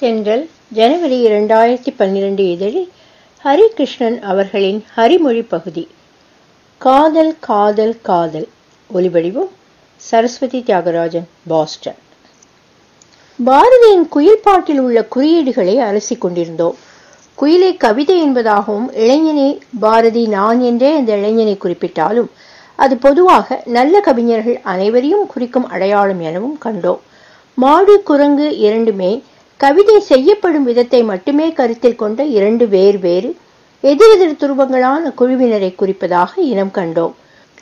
தென்றல் ஜனவரி இரண்டாயிரத்தி பன்னிரண்டு இதழில் ஹரிகிருஷ்ணன் அவர்களின் ஹரிமொழி பகுதி காதல் காதல் காதல் ஒலிவடிவம் சரஸ்வதி தியாகராஜன் பாஸ்டன் பாரதியின் குயில் பாட்டில் உள்ள குறியீடுகளை அலசிக் கொண்டிருந்தோம் குயிலை கவிதை என்பதாகவும் இளைஞனை பாரதி நான் என்றே அந்த இளைஞனை குறிப்பிட்டாலும் அது பொதுவாக நல்ல கவிஞர்கள் அனைவரையும் குறிக்கும் அடையாளம் எனவும் கண்டோம் மாடு குரங்கு இரண்டுமே கவிதை செய்யப்படும் விதத்தை மட்டுமே கருத்தில் கொண்ட இரண்டு வேறு வேறு எதிரெதிர் துருவங்களான குழுவினரை குறிப்பதாக இனம் கண்டோம்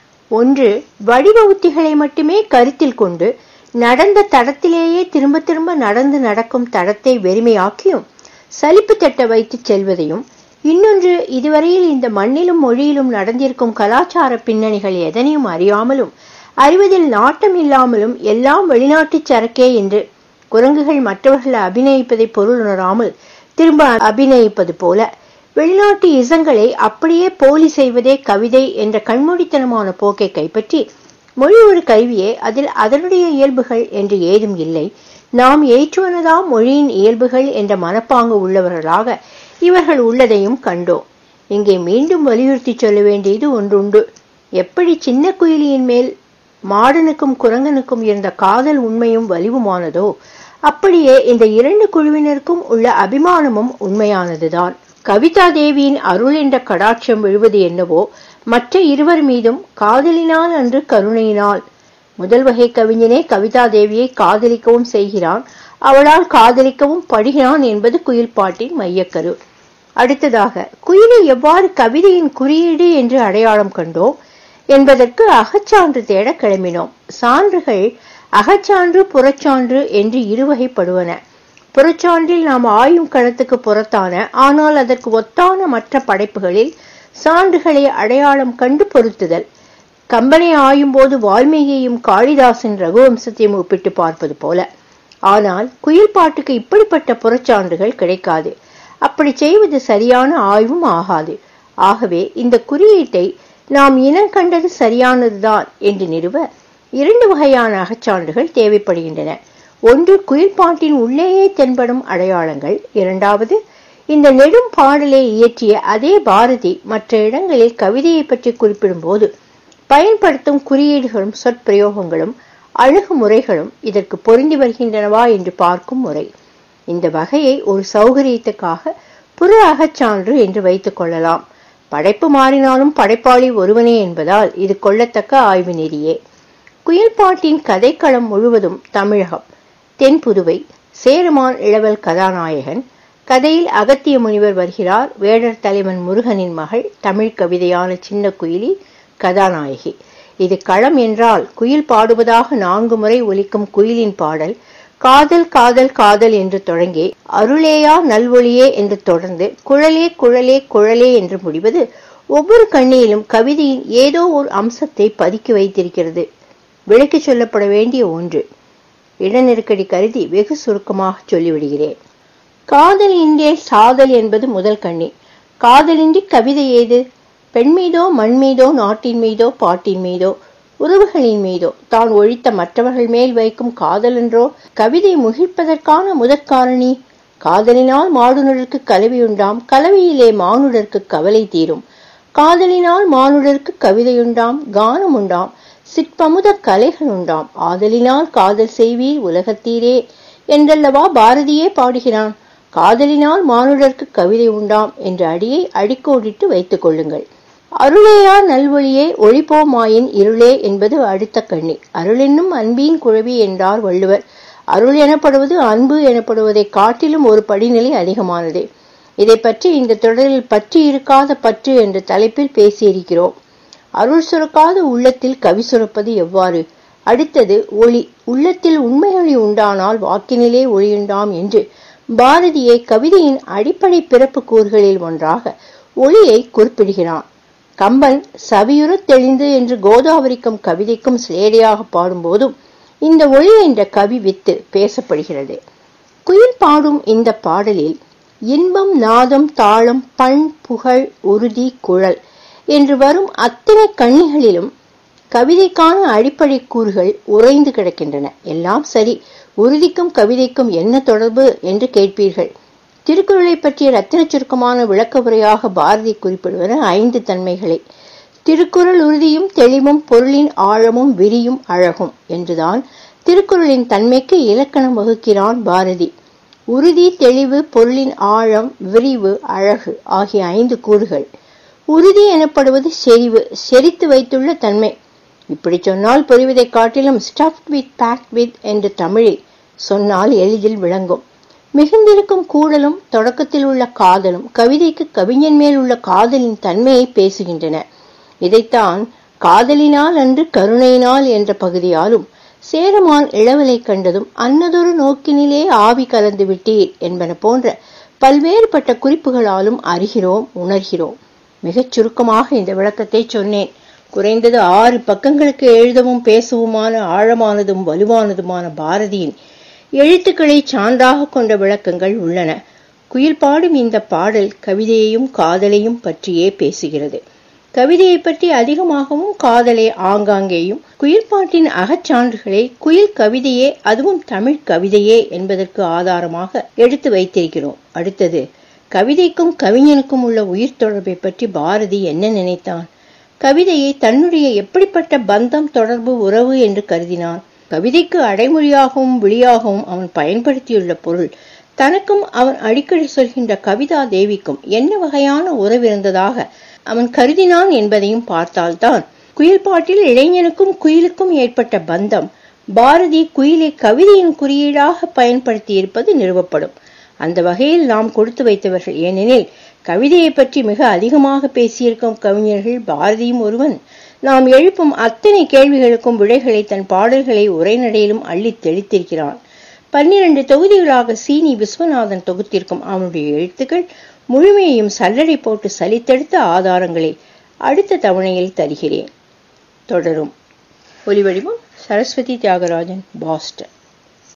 ஒன்று வடிவ உத்திகளை மட்டுமே கருத்தில் கொண்டு நடந்த தடத்திலேயே திரும்ப திரும்ப நடந்து நடக்கும் தடத்தை வெறுமையாக்கியும் சலிப்பு தட்ட வைத்து செல்வதையும் இன்னொன்று இதுவரையில் இந்த மண்ணிலும் மொழியிலும் நடந்திருக்கும் கலாச்சார பின்னணிகள் எதனையும் அறியாமலும் அறிவதில் நாட்டம் இல்லாமலும் எல்லாம் வெளிநாட்டு சரக்கே என்று குரங்குகள் மற்றவர்கள் அபிநயிப்பதை பொருள் உணராமல் திரும்ப அபிநயிப்பது போல வெளிநாட்டு இசங்களை அப்படியே போலி செய்வதே கவிதை என்ற கண்மூடித்தனமான போக்கை கைப்பற்றி மொழி ஒரு கருவியே அதில் அதனுடைய இயல்புகள் என்று ஏதும் இல்லை நாம் ஏற்றுவனதாம் மொழியின் இயல்புகள் என்ற மனப்பாங்கு உள்ளவர்களாக இவர்கள் உள்ளதையும் கண்டோம் இங்கே மீண்டும் வலியுறுத்தி சொல்ல வேண்டியது ஒன்றுண்டு எப்படி சின்ன குயிலியின் மேல் மாடனுக்கும் குரங்கனுக்கும் இருந்த காதல் உண்மையும் வலிவுமானதோ அப்படியே இந்த இரண்டு குழுவினருக்கும் உள்ள அபிமானமும் உண்மையானதுதான் கவிதா தேவியின் அருள் என்ற கடாட்சம் விழுவது என்னவோ மற்ற இருவர் மீதும் காதலினால் அன்று கருணையினால் முதல் வகை கவிஞனே கவிதா தேவியை காதலிக்கவும் செய்கிறான் அவளால் காதலிக்கவும் படுகிறான் என்பது குயில் பாட்டின் மையக்கரு அடுத்ததாக குயிலை எவ்வாறு கவிதையின் குறியீடு என்று அடையாளம் கண்டோம் என்பதற்கு அகச்சான்று தேட கிளம்பினோம் சான்றுகள் அகச்சான்று புறச்சான்று என்று இருவகைப்படுவன புறச்சான்றில் நாம் ஆயும் களத்துக்கு புறத்தான ஆனால் அதற்கு ஒத்தான மற்ற படைப்புகளில் சான்றுகளை அடையாளம் கண்டு பொருத்துதல் கம்பனை ஆயும் போது வால்மீகியையும் காளிதாசன் ரகுவம்சத்தையும் ஒப்பிட்டு பார்ப்பது போல ஆனால் குயில் பாட்டுக்கு இப்படிப்பட்ட புறச்சான்றுகள் கிடைக்காது அப்படி செய்வது சரியான ஆய்வும் ஆகாது ஆகவே இந்த குறியீட்டை நாம் இனம் கண்டது சரியானதுதான் என்று நிறுவ இரண்டு வகையான அகச்சான்றுகள் தேவைப்படுகின்றன ஒன்று குயில் பாட்டின் உள்ளேயே தென்படும் அடையாளங்கள் இரண்டாவது இந்த நெடும் பாடலை இயற்றிய அதே பாரதி மற்ற இடங்களில் கவிதையை பற்றி குறிப்பிடும் போது பயன்படுத்தும் குறியீடுகளும் சொற்பிரயோகங்களும் அணுகுமுறைகளும் இதற்கு பொருந்தி வருகின்றனவா என்று பார்க்கும் முறை இந்த வகையை ஒரு சௌகரியத்துக்காக புற அகச்சான்று என்று வைத்துக் கொள்ளலாம் படைப்பு மாறினாலும் படைப்பாளி ஒருவனே என்பதால் இது கொள்ளத்தக்க ஆய்வு நெறியே குயில் பாட்டின் கதைக்களம் முழுவதும் தமிழகம் தென் புதுவை சேருமான் இளவல் கதாநாயகன் கதையில் அகத்திய முனிவர் வருகிறார் வேடர் தலைவன் முருகனின் மகள் தமிழ் கவிதையான சின்ன குயிலி கதாநாயகி இது களம் என்றால் குயில் பாடுவதாக நான்கு முறை ஒலிக்கும் குயிலின் பாடல் காதல் காதல் காதல் என்று தொடங்கி அருளேயா நல்வொழியே என்று தொடர்ந்து குழலே குழலே குழலே என்று முடிவது ஒவ்வொரு கண்ணியிலும் கவிதையின் ஏதோ ஒரு அம்சத்தை பதுக்கி வைத்திருக்கிறது விளக்கி சொல்லப்பட வேண்டிய ஒன்று இட நெருக்கடி கருதி வெகு சுருக்கமாக சொல்லிவிடுகிறேன் காதல் இன்றே சாதல் என்பது முதல் கண்ணி காதலின்றி கவிதை ஏது பெண் மீதோ மண் மீதோ நாட்டின் மீதோ பாட்டின் மீதோ உறவுகளின் மீதோ தான் ஒழித்த மற்றவர்கள் மேல் வைக்கும் காதல் என்றோ கவிதை முகிழ்ப்பதற்கான முதற்காரணி காதலினால் மாடுனருக்கு கலவியுண்டாம் கலவியிலே மானுடருக்கு கவலை தீரும் காதலினால் மானுடருக்கு கவிதையுண்டாம் கானம் உண்டாம் சிற்பமுத கலைகள் உண்டாம் ஆதலினால் காதல் செய்வீர் உலகத்தீரே என்றல்லவா பாரதியே பாடுகிறான் காதலினால் மானுடருக்கு கவிதை உண்டாம் என்ற அடியை அடிக்கோடிட்டு வைத்துக் கொள்ளுங்கள் அருளேயா நல்வொழியே ஒளிப்போமாயின் இருளே என்பது அடுத்த கண்ணி அருளென்னும் அன்பின் குழவி என்றார் வள்ளுவர் அருள் எனப்படுவது அன்பு எனப்படுவதை காட்டிலும் ஒரு படிநிலை அதிகமானது இதை பற்றி இந்த தொடரில் பற்றி இருக்காத பற்று என்ற தலைப்பில் பேசியிருக்கிறோம் அருள் சுரக்காத உள்ளத்தில் கவி சுரப்பது எவ்வாறு அடுத்தது ஒளி உள்ளத்தில் உண்மையொளி உண்டானால் வாக்கினிலே ஒளியுண்டாம் என்று பாரதியை கவிதையின் அடிப்படை பிறப்பு கூறுகளில் ஒன்றாக ஒளியை குறிப்பிடுகிறான் கம்பன் சவியுறத் தெளிந்து என்று கோதாவரிக்கும் கவிதைக்கும் சிலேடையாக பாடும்போதும் இந்த ஒளி என்ற கவி வித்து பேசப்படுகிறது குயில் பாடும் இந்த பாடலில் இன்பம் நாதம் தாளம் பண் புகழ் உறுதி குழல் என்று வரும் அத்தனை கண்ணிகளிலும் கவிதைக்கான அடிப்படை கூறுகள் உறைந்து கிடக்கின்றன எல்லாம் சரி உறுதிக்கும் கவிதைக்கும் என்ன தொடர்பு என்று கேட்பீர்கள் திருக்குறளை பற்றிய ரத்தின சுருக்கமான விளக்க உரையாக பாரதி குறிப்பிடுவது ஐந்து தன்மைகளை திருக்குறள் உறுதியும் தெளிவும் பொருளின் ஆழமும் விரியும் அழகும் என்றுதான் திருக்குறளின் தன்மைக்கு இலக்கணம் வகுக்கிறான் பாரதி உறுதி தெளிவு பொருளின் ஆழம் விரிவு அழகு ஆகிய ஐந்து கூறுகள் உறுதி எனப்படுவது செறிவு செறித்து வைத்துள்ள தன்மை இப்படி சொன்னால் புரிவதை காட்டிலும் ஸ்டஃப்ட் வித் பேக்ட் வித் என்று தமிழில் சொன்னால் எளிதில் விளங்கும் மிகுந்திருக்கும் கூடலும் தொடக்கத்தில் உள்ள காதலும் கவிதைக்கு கவிஞன் மேல் உள்ள காதலின் தன்மையை பேசுகின்றன இதைத்தான் காதலினால் அன்று கருணையினால் என்ற பகுதியாலும் சேரமான் இளவலை கண்டதும் அன்னதொரு நோக்கினிலே ஆவி கலந்து விட்டீர் என்பன போன்ற பல்வேறுபட்ட குறிப்புகளாலும் அறிகிறோம் உணர்கிறோம் மிகச் சுருக்கமாக இந்த விளக்கத்தை சொன்னேன் குறைந்தது ஆறு பக்கங்களுக்கு எழுதவும் பேசவுமான ஆழமானதும் வலுவானதுமான பாரதியின் எழுத்துக்களை சான்றாக கொண்ட விளக்கங்கள் உள்ளன குயில் பாடும் இந்த பாடல் கவிதையையும் காதலையும் பற்றியே பேசுகிறது கவிதையை பற்றி அதிகமாகவும் காதலை ஆங்காங்கேயும் குயில் பாட்டின் அகச்சான்றுகளை குயில் கவிதையே அதுவும் தமிழ் கவிதையே என்பதற்கு ஆதாரமாக எடுத்து வைத்திருக்கிறோம் அடுத்தது கவிதைக்கும் கவிஞனுக்கும் உள்ள உயிர் தொடர்பை பற்றி பாரதி என்ன நினைத்தான் கவிதையை தன்னுடைய எப்படிப்பட்ட பந்தம் தொடர்பு உறவு என்று கருதினான் கவிதைக்கு அடைமொழியாகவும் விழியாகவும் அவன் பயன்படுத்தியுள்ள பொருள் தனக்கும் அவன் அடிக்கடி சொல்கின்ற கவிதா தேவிக்கும் என்ன வகையான உறவு இருந்ததாக அவன் கருதினான் என்பதையும் பார்த்தால்தான் குயில் பாட்டில் இளைஞனுக்கும் குயிலுக்கும் ஏற்பட்ட பந்தம் பாரதி குயிலை கவிதையின் குறியீடாக பயன்படுத்தி இருப்பது நிறுவப்படும் அந்த வகையில் நாம் கொடுத்து வைத்தவர்கள் ஏனெனில் கவிதையை பற்றி மிக அதிகமாக பேசியிருக்கும் கவிஞர்கள் பாரதியும் ஒருவன் நாம் எழுப்பும் அத்தனை கேள்விகளுக்கும் விடைகளை தன் பாடல்களை உரைநடையிலும் அள்ளித் தெளித்திருக்கிறான் பன்னிரண்டு தொகுதிகளாக சீனி விஸ்வநாதன் தொகுத்திருக்கும் அவனுடைய எழுத்துக்கள் முழுமையையும் சல்லடை போட்டு சலித்தெடுத்த ஆதாரங்களை அடுத்த தவணையில் தருகிறேன் தொடரும் ஒலிவடிவம் சரஸ்வதி தியாகராஜன் பாஸ்டன்